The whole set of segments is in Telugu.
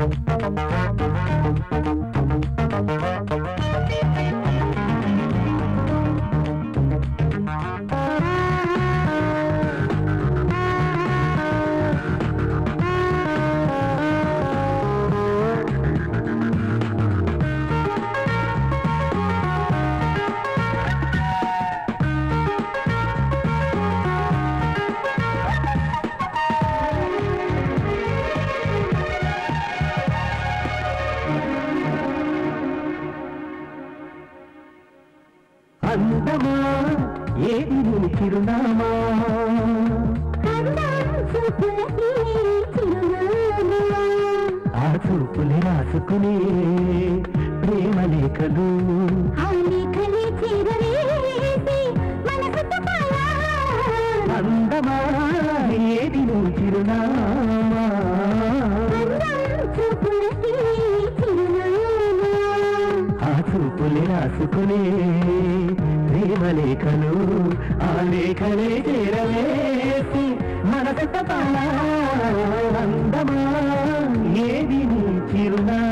అందమా ఏది నీ చిరునామా ఆ చూపుని రాసుకుని ప్రేమ లేఖలు అందమా ఏది నీ చిరునామా ఆ చూపుని రాసుకుని ప్రేమ లేఖలు ఆ లేఖలే చేరవేసి మనసు తపాలా అందమా ఏది నీ చిరునామా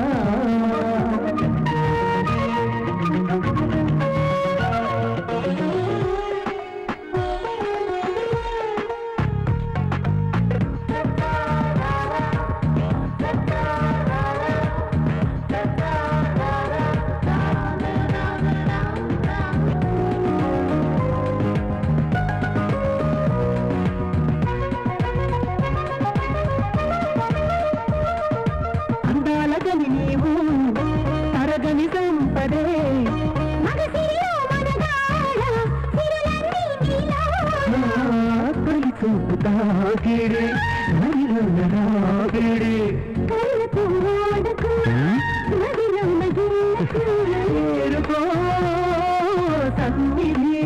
అందాల గని నీవు తరగని సంపదే తొలి చూపు తాకిడి మరిలో రాగిడి ఏరుకో సన్నిధి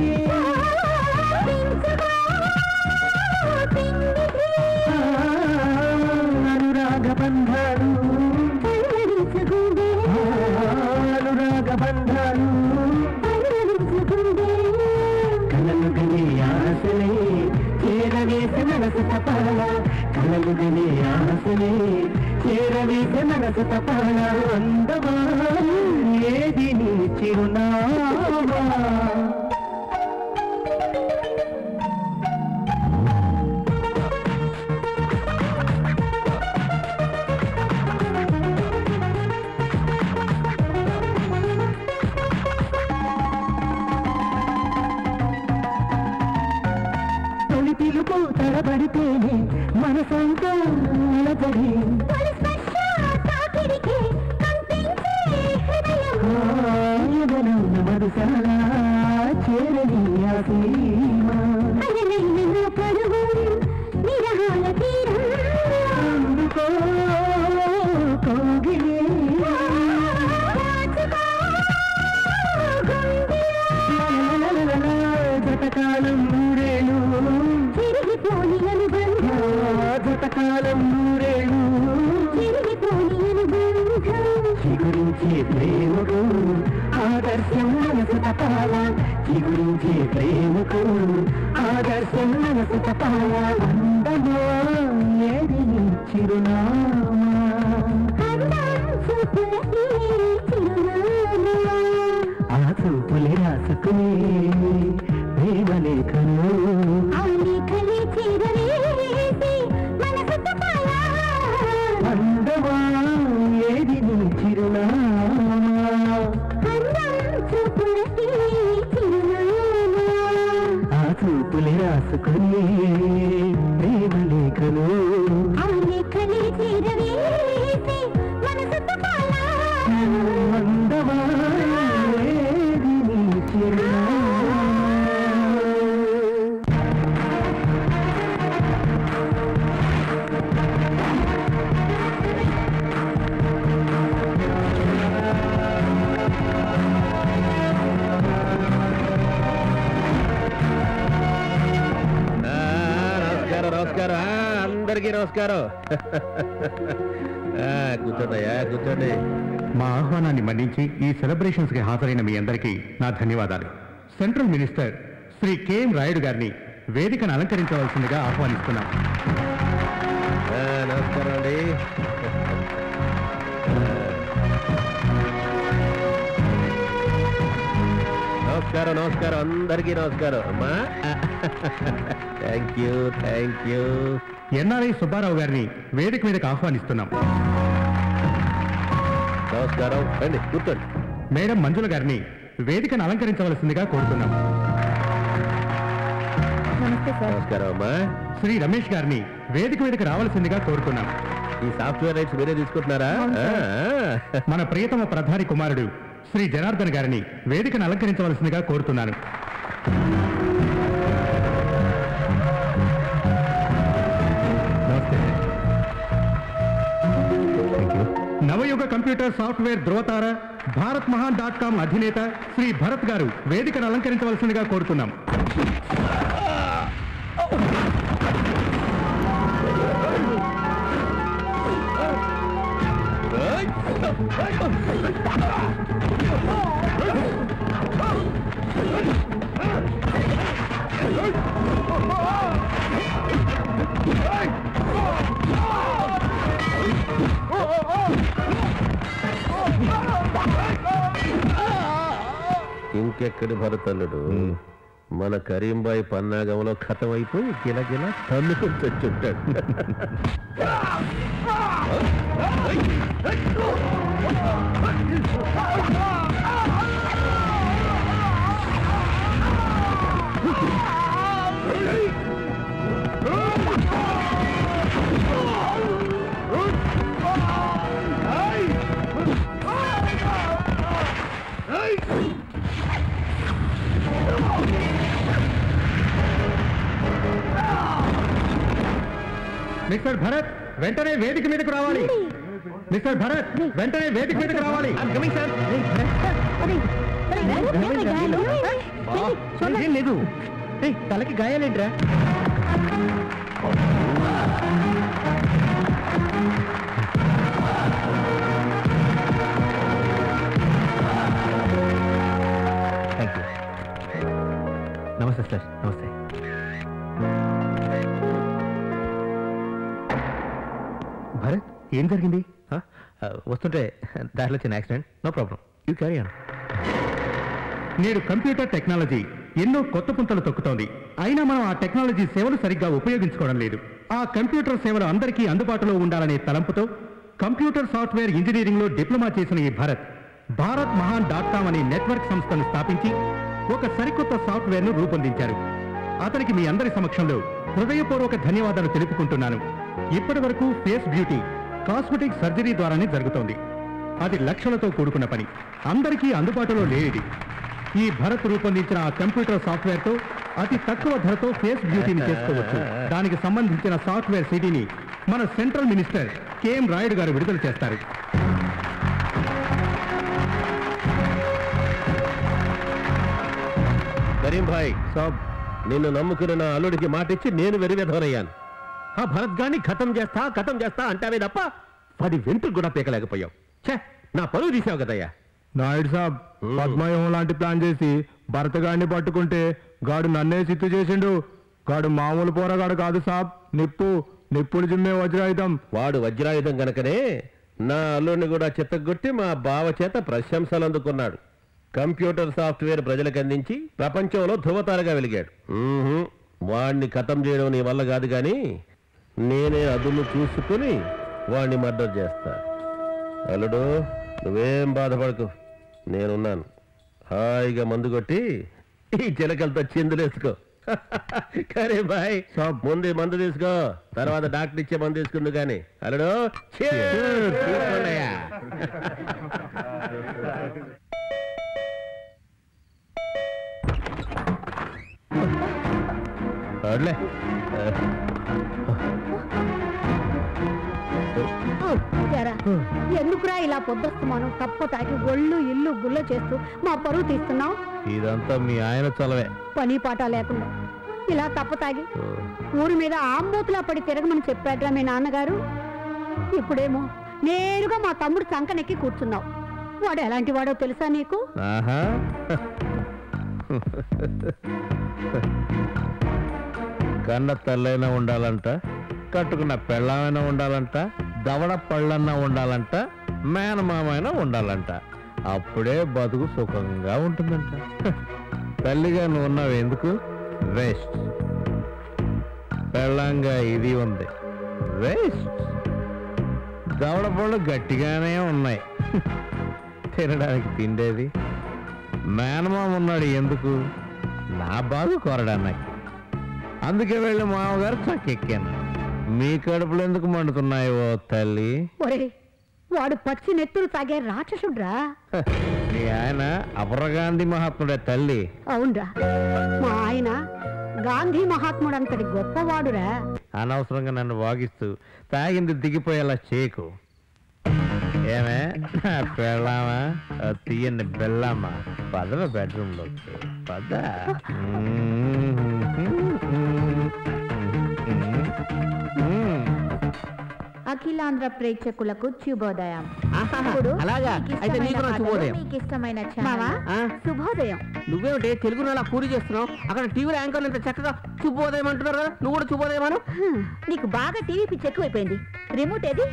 ఆ, అనురాగ బంధాలు ఆ, అనురాగ బంధాలు కలలు గని ఆశలే చేరవేస మనసు తపాల కలలు గని ఆశలే చేరవేస మనసు తపాల అందమా ఏది నీ చిరునామా తొలి పిలుపు తడబడితేనే మనసంతా నిలబడి ఆయనన్న మరుసాల చేరని ఆ సీమ అందుకో కోగిలే జతకాలం నూరేళ్ళు జతకాలం నూరేళ్ళు చిగురించే ప్రేమకు ఆదర్శం మనసు తపాల చిగురించే ప్రేమకు ఆదర్శం మనసు తపాల అందమా ఏది నీ చిరునామా ఆ చూపులే రాసుకుని ప్రేమ లేఖను అందమా ఏది నీ చిరునామా ఆ చూపులే రాసుకుని ప్రేమ లేఖను అందమా ఏది నీ చిరునామా ఆ, నమస్కారం నమస్కారం ఆ, అందరికీ నమస్కారం ఆ, కూర్చోండయ్యా కూర్చోండి మా ఆహ్వానాన్ని మన్నించి ఈ సెలబ్రేషన్స్ కి హాజరైన మీ అందరికీ నా ధన్యవాదాలు central minister Shri KM Rayudu గారిని వేదికను అలంకరించవలసిందిగా ఆహ్వానిస్తున్నాం ఆ, నమస్కారం అండి నమస్కారం నమస్కారం అందరికీ నమస్కారం అమ్మా thank you thank you NRI Subbarao గారిని వేదిక మీదకి ఆహ్వానిస్తున్నాం నమస్కారం రండి కూర్చోండి మేడం మంజుల గారిని వేదికను అలంకరించవలసిందిగా కోరుతున్నాం నమస్తే సార్ నమస్కారం అమ్మా శ్రీ రమేష్ గారిని వేదిక మీదకి రావాల్సిందిగా కోరుతున్నాం ఈ సాఫ్ట్వేర్ రైట్స్ మీరే తీసుకుంటున్నారా అవును ఆ, సార్. ఆ. మన ప్రియతమ ప్రధాని కుమారుడు శ్రీ జనార్దన్ గారిని వేదికను అలంకరించవలసిందిగా కోరుతున్నాను నమస్తే Navayuga computer software Dhruvatara Bharat Mahan dot com అధినేత శ్రీ భరత్ గారు వేదికను అలంకరించవలసిందిగా కోరుతున్నాం ఇంకెక్కడి భరతల్లుడు మన కరీంబాయి పన్నాగంలో ఖతమైపోయి గిలగిల తన్నుకొని చచ్చుంటాడు మిస్టర్ భరత్ వెంటనే వేదిక మీదకు రావాలి మిస్టర్ భరత్ వెంటనే వేదిక మీదకు రావాలి అరే, అరే, ఏమై గాయాలు? ఏయ్, చూడండి. లేదు ఏయ్, తలకి గాయాలేంట్రా థ్యాంక్ యూ నమస్తే సార్ నమస్తే భరత్ ఏం జరిగింది వస్తుంటే దారిలో చిన్న accident no problem you carry on నేడు కంప్యూటర్ టెక్నాలజీ ఎన్నో కొత్త పుంతలు తొక్కుతోంది అయినా మనం ఆ టెక్నాలజీ సేవలు సరిగ్గా ఉపయోగించుకోవడం లేదు ఆ కంప్యూటర్ సేవలు అందరికీ అందుబాటులో ఉండాలనే తలంపుతో కంప్యూటర్ సాఫ్ట్వేర్ ఇంజనీరింగ్ లో డిప్లొమా చేసిన ఈ భరత్ భారత్ మహాన్ డాట్ కామ్ అనే నెట్వర్క్ సంస్థను స్థాపించి ఒక సరికొత్త సాఫ్ట్వేర్ ను రూపొందించారు అతనికి మీ అందరి సమక్షంలో హృదయపూర్వక ధన్యవాదాలు తెలుపుకుంటున్నాను ఇప్పటి వరకు ఫేస్ బ్యూటీ కాస్మెటిక్ సర్జరీ ద్వారానే జరుగుతోంది అది లక్షలతో కూడుకున్న పని అందరికీ అందుబాటులో లేనిది ఈ భరత్ రూపొందించిన ఆ కంప్యూటర్ సాఫ్ట్వేర్ తో అతి తక్కువ ధరతో ఫేస్ బ్యూటీని చేసుకోవచ్చు దానికి సంబంధించిన సాఫ్ట్వేర్ సిడీని మన సెంట్రల్ మినిస్టర్ కెఎం రాయుడు గారు విడుదల చేస్తారు కరీం భాయ్ సాబ్ నిన్ను నమ్ముకున్న నా అల్లుడికి మాట ఇచ్చి నేను వెరివెధవనయ్యాను ఆ భరత్ గాన్ని ఖతం చేస్తా ఖతం చేస్తా అంటావే తప్ప పది వెంట్రుకు కూడా పీకలేకపోయావు ఛే నా పరువు తీసావు కదయ్యా నాయుడు సాబ్ మ్మ్. పద్మవ్యూహం లాంటి ప్లాన్ చేసి భరత గాడిని పట్టుకుంటే గాడు నన్నే సిత్తు చేసిండు గాడు మామూలు పోరగాడు కాదు సాబ్ నిప్పు నిప్పులు జిమ్మే వజ్రాయుధం వాడు వజ్రాయుధం గనకనే నా అల్లుడిని కూడా చిత్తగొట్టి మా బావ చేత ప్రశంసలు అందుకున్నాడు కంప్యూటర్ సాఫ్ట్వేర్ ప్రజలకు అందించి ప్రపంచంలో ధృవతారగా వెలిగాడు మ్మ్హ్మ్. వాణ్ణి ఖతం చేయడం నీ వల్ల కాదు కానీ నేనే అదును చూసుకుని వాణ్ణి మర్డర్ చేస్తా అల్లుడు నువ్వేం బాధపడకు నేనున్నాను హాయిగా మందు కొట్టి ఈ చిలకలతో చిందులేసుకో కరే బాయ్ సాబ్. ముందు ఈ మందు తీసుకో తర్వాత డాక్టర్ ఇచ్చే మందు తీసుకుందు కానీ అల్లుడు cheers. తీసుకోండయ్యా. వదిలే. ఎరా, ఎందుకురా ఇలా పొద్దొస్తున్నాను తప్ప తాకి ఒళ్ళు ఇల్లు గుల్ల చేస్తూ మా పరువు తీస్తున్నావు ఇదంతా మీ ఆయన చలవే పని పాట లేకుండా ఇలా తప్ప తాగి ఊరి మీద ఆంబోతులా పడి తిరగమని చెప్పాడ్రా మీ నాన్నగారు ఇప్పుడేమో నేరుగా మా తమ్ముడు సంకనెక్కి కూర్చున్నావు వాడు ఎలాంటి వాడో తెలుసా నీకు ఆహా కన్న తల్లైనా ఉండాలంట కట్టుకున్న పెళ్ళమైనా ఉండాలంట దవడ పళ్ళన్నా ఉండాలంట మేనమామైనా ఉండాలంట అప్పుడే బతుకు సుఖంగా ఉంటుందంట తల్లిగా నువ్వు ఉన్నావు ఎందుకు వేస్ట్ పెళ్ళంగా ఇది ఉంది వేస్ట్ దవడ పళ్ళు గట్టిగానే ఉన్నాయి తినడానికి తిండేది మేనమామ ఉన్నాడు ఎందుకు నా బాగు కొరడానికి అందుకే వెళ్ళి మామగారు చక్కెక్కాను మీ కడుపులు ఎందుకు మండుతున్నాయో తల్లి ఒరే వాడు పచ్చి నెత్తురు తాగే రాక్షసుడ్రా హ, మీ ఆయన అపరగాంధీ మహాత్ముడే తల్లి అవునరా మా ఆయన గాంధీ మహాత్ముడు అంతటి గొప్పవాడురా అనవసరంగా నన్ను వాగిస్తూ తాగింది దిగిపోయేలా చేయకు ఏమే నా పెళ్ళామా ఆ తీయని బెల్లమ్మా పదవ బెడ్రూమ్లోకి పద అఖిలాంధ్ర ప్రేక్షకులకు శుభోదయం ఇప్పుడు అలాగా మీకు అయితే నీకు ఇష్టమైన నా కథలు, శుభోదయం మీకు ఇష్టమైన మావా ఛానల్ ఆ? శుభోదయం నువ్వేమిటి తెలుగు అలా పూరి చేస్తున్నావు అక్కడ టీవీలో యాంకర్లు ఇంత చక్కగా శుభోదయం అంటున్నారు కదా నువ్వు కూడా శుభోదయం అను హ్మ్, నీకు బాగా టీవీ పిచ్చి ఎక్కువైపోయింది రిమోట్ ఏది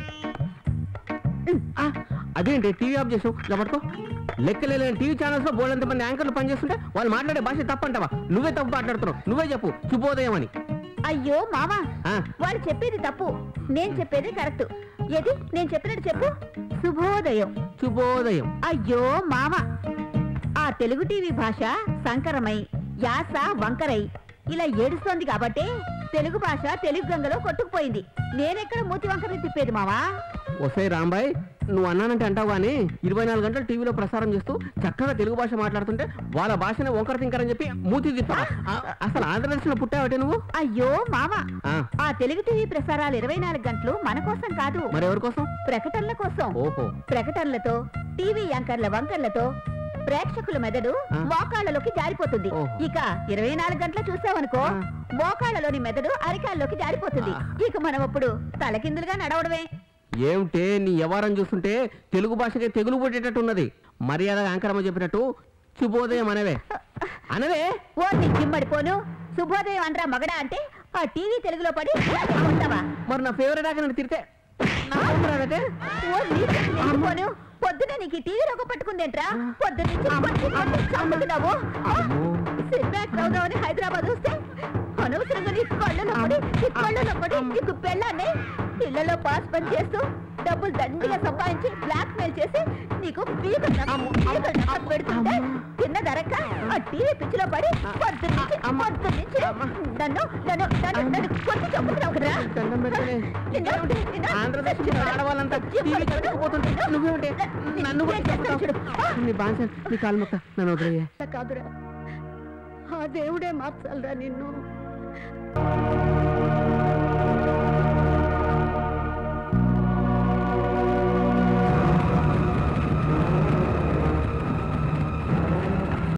ఆ, అదేంటి టీవీ ఆఫ్ చేసావు ఇలా పట్టుకో లెక్కలేని టీవీ ఛానల్స్ లో బోల్డంత మంది యాంకర్లు పనిచేస్తుంటే వాళ్ళు మాట్లాడే భాష తప్పంటావా నువ్వే తప్పు మాట్లాడుతున్నావు నువ్వే చెప్పు శుభోదయం అని అయ్యో మావా ఆ, వాళ్ళు చెప్పేది తప్పు నేను చెప్పేది కరెక్ట్ ఏది నేను చెప్పినట్టు చెప్పు శుభోదయం శుభోదయం అయ్యో మావ ఆ తెలుగు టీవీ భాష సంకరమై యాస వంకరై ఇలా ఏడుస్తోంది కాబట్టి తెలుగు భాష తెలుగు గంగలో కొట్టుకుపోయింది నేనెక్కడ మూతి వంకరని తిప్పేది మావా వస్తాయి రాంబాయ్ నువ్వు అన్నానంటే అంటావు కానీ ఇరవై నాలుగు గంటలు టీవీలో ప్రసారం చేస్తూ చక్కగా తెలుగు భాష మాట్లాడుతుంటే వాళ్ళ భాషని వంకర తింకరని చెప్పి మూతి తిప్పా అసలు ఆంధ్రప్రదేశ్లో పుట్టావటే నువ్వు అయ్యో మావ ఆ, ఆ తెలుగు టీవీ ప్రసారాలు ఇరవై నాలుగు గంటలు మన కోసం కాదు మరి ఎవరి కోసం ప్రకటనల కోసం ఓహో ప్రకటనలతో టీవీ యాంకర్ల వంకర్లతో ప్రేక్షకుల మెదడు ఆ. మోకాళ్ళలోకి జారిపోతుంది ఓహో. ఇక ఇరవై నాలుగు గంటలు చూసావనుకో ఆ. మోకాళ్ళలోని మెదడు అరికాల్లోకి జారిపోతుంది ఆ. ఇక మనం అప్పుడు తలకిందులుగా నడవడమే ఏమిటే నీ వ్యవహారం చూస్తుంటే తెలుగు భాషకే తెగులు పుట్టేటట్టు ఉన్నది మర్యాదగా యాంకరమ్మ చెప్పినట్టు శుభోదయం అనవే అనవే ఓ నీ జిమ్మడిపోను శుభోదయం అనరా మగడా అంటే ఆ టీవీ తెలుగులో పడి ఉంటావా మరి నా ఫేవరెట్ ఆక నన్ను తిరితే నా కోపం రాదటే? ఓ నీ పోను పొద్దునే నీకు ఈ టీవీ రోగం పట్టుకుందేంట్రా పొద్దున నుంచి కొట్టి కొట్టి చంపుతున్నావు సినిమాకి రావుదామని హైదరాబాద్ వస్తే అనవసరంగా నీ కళ్ళలో పడి నీ కళ్ళలో పడి నీకు పెళ్ళాన్ని ఇళ్లలో పాస్ పని చేస్తూ డబ్బులు దండిగా సంపాదించి బ్లాక్ మెయిల్ చేసి నీకు పీక పెడుతుంటే తిన్న ధరక ఆ టీవీ పిచ్చిలో పడి పొద్దున్న నుంచి పొద్దున్న నుంచి నన్ను నన్ను నన్ను నన్ను కొట్టి చంపుతున్నావు కదరా దండం పెట్టలే. నిన్ను- నిన్ను- ఆంధ్రప్రదేశ్ నుంచి ఆడవాళ్ళంతా టీవీ కట్టుకుపోతుంటే నువ్వేమిటి నన్ను కూడా చంపుతావు. నీ బాగా నీ కాలు మొక్క నన్ను వదిలేయ్యా కాదురా ఆ దేవుడే మార్చాలరా నిన్ను